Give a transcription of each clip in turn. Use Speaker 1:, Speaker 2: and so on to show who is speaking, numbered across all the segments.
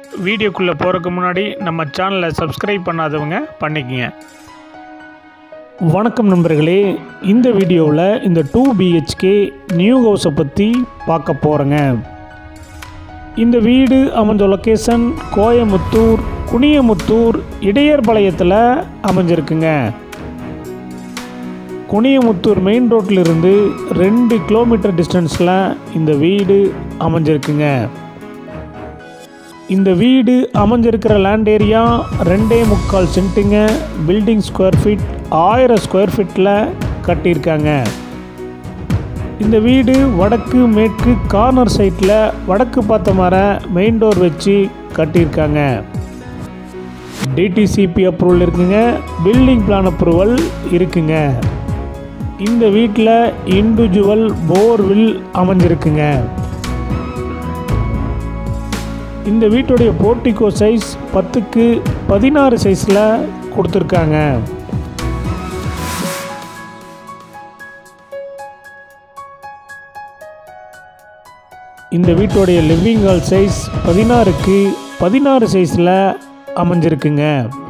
Speaker 1: வீடியோக்குள்ளே போகிறதுக்கு முன்னாடி நம்ம சேனலை சப்ஸ்கிரைப் பண்ணாதவங்க பண்ணிக்கங்க வணக்கம் நண்பர்களே இந்த வீடியோவில் இந்த டூ பிஹெச்கே நியூ ஹவுஸை பற்றி பார்க்க போகிறேங்க இந்த வீடு அமைஞ்ச லொக்கேஷன் கோயமுத்தூர் குனியமுத்தூர் இடையர்பாளையத்தில் அமைஞ்சிருக்குங்க குனியமுத்தூர் மெயின் ரோட்டிலிருந்து ரெண்டு கிலோமீட்டர் டிஸ்டன்ஸில் இந்த வீடு அமைஞ்சிருக்குங்க இந்த வீடு அமைஞ்சிருக்கிற லேண்ட் ஏரியா ரெண்டே முக்கால் சென்ட்டுங்க பில்டிங் ஸ்கொயர் ஃபீட் ஆயிரம் ஸ்கொயர் ஃபீட்டில் கட்டியிருக்காங்க இந்த வீடு வடக்கு மேற்கு கார்னர் சைட்டில் வடக்கு பார்த்த மாதிரி மெயின் டோர் வச்சு கட்டியிருக்காங்க டிடிசிபி அப்ரூவல் இருக்குங்க பில்டிங் பிளான் அப்ரூவல் இருக்குங்க இந்த வீட்டில் இண்டிவிஜுவல் போர்வில் அமைஞ்சிருக்குங்க இந்த வீட்டுடைய போர்ட்டிகோ சைஸ் பத்துக்கு பதினாறு சைஸில் கொடுத்துருக்காங்க இந்த வீட்டுடைய லிவிங் ஹால் சைஸ் பதினாறுக்கு பதினாறு சைஸில் அமைஞ்சிருக்குங்க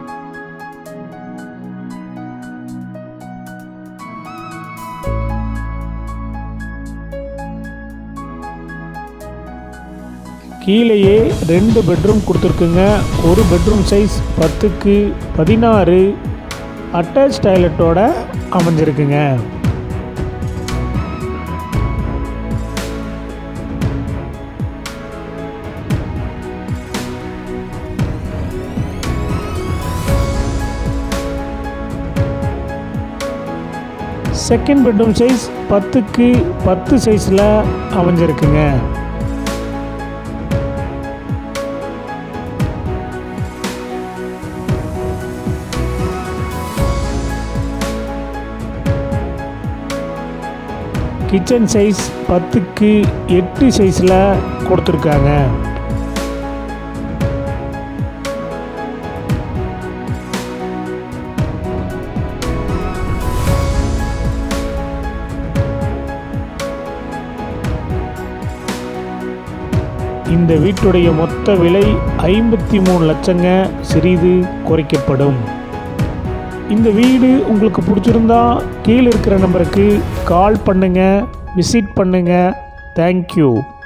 Speaker 1: கீழேயே ரெண்டு பெட்ரூம் கொடுத்துருக்குங்க ஒரு பெட்ரூம் சைஸ் பத்துக்கு பதினாறு அட்டாச் டாய்லெட்டோட அமைஞ்சிருக்குங்க செகண்ட் பெட்ரூம் சைஸ் பத்துக்கு பத்து சைஸில் அமைஞ்சிருக்குங்க கிச்சன் சைஸ் பத்துக்கு எட்டு சைஸில் கொடுத்துருக்காங்க இந்த வீட்டுடைய மொத்த விலை ஐம்பத்தி மூணு லட்சங்க சிறிது குறைக்கப்படும் இந்த வீடு உங்களுக்கு பிடிச்சிருந்தா கீழே இருக்கிற நம்பருக்கு கால் பண்ணுங்கள் விசிட் பண்ணுங்கள் தேங்க்யூ